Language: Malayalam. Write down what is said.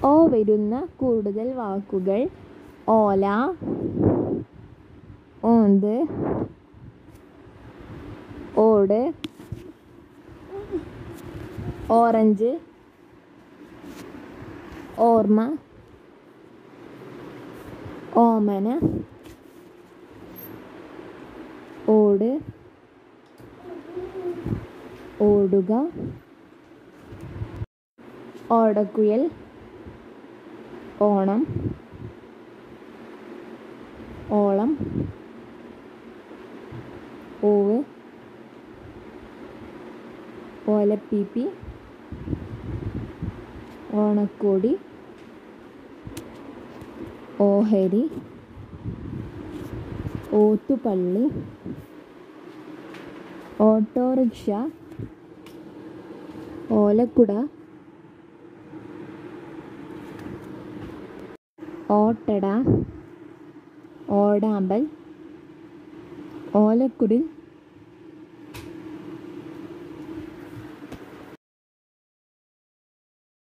ഓ വരുന്ന കൂടുതൽ വാക്കുകൾ ഓല ഓന്ത് ഓട് ഓറഞ്ച് ഓർമ്മ ഓമന ഓട് ഓടുക ഓടക്കുയൽ ഓണം ഓളം ഓവ് ഓലപ്പീപ്പി ഓണക്കോടി ഓഹരി ഓത്തുപള്ളി ഓട്ടോറിക്ഷ ഓലക്കുട ഓട്ടട ഓടാമ്പൽ ഓലക്കുടിൽ